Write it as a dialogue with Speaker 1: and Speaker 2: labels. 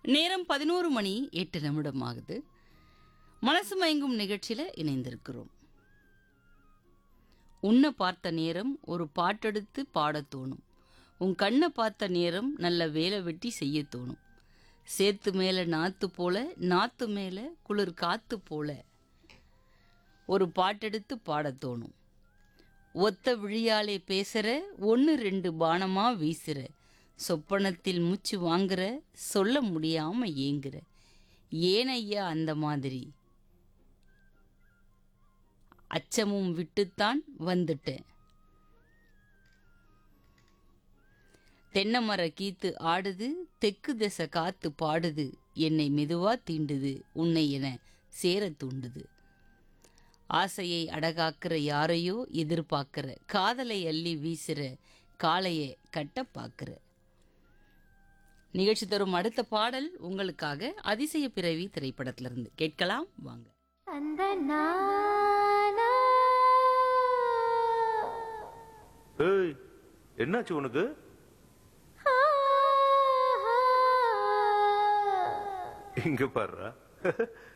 Speaker 1: நேரம் பதினோரு மணி எட்டு நிமிடம் ஆகுது மனசு மயங்கும் நிகழ்ச்சியில் இணைந்திருக்கிறோம் உன்னை பார்த்த நேரம் ஒரு பாட்டெடுத்து பாடத் தோணும் உன் கண்ணை பார்த்த நேரம் நல்ல வேலை வெட்டி செய்ய தோணும் சேத்து மேலே நாத்து போல நாத்து மேலே குளிர் காத்து போல ஒரு பாட்டெடுத்து பாடத் தோணும் ஒத்த விழியாலே பேசுற ஒன்று ரெண்டு பானமா வீசுற சொப்பனத்தில் மூச்சு வாங்குற சொல்ல முடியாம ஏங்குற ஏன் ஐயா அந்த மாதிரி அச்சமும் விட்டுத்தான் வந்துட்டேன் தென்னைமர கீத்து ஆடுது தெக்கு திசை காத்து பாடுது என்னை மெதுவா தீண்டுது உன்னை என சேர தூண்டுது ஆசையை அடகாக்கிற யாரையோ எதிர்பார்க்கிற காதலை அள்ளி வீசுற காளைய கட்ட பார்க்கிற நிகழ்ச்சி தரும் அடுத்த பாடல் உங்களுக்காக அதிசய பிறவி திரைப்படத்திலிருந்து கேட்கலாம் வாங்க
Speaker 2: அந்த நானா
Speaker 3: ஏய் என்னாச்சு உனக்கு
Speaker 2: ஆ, ஆ.
Speaker 3: இங்க பாருடா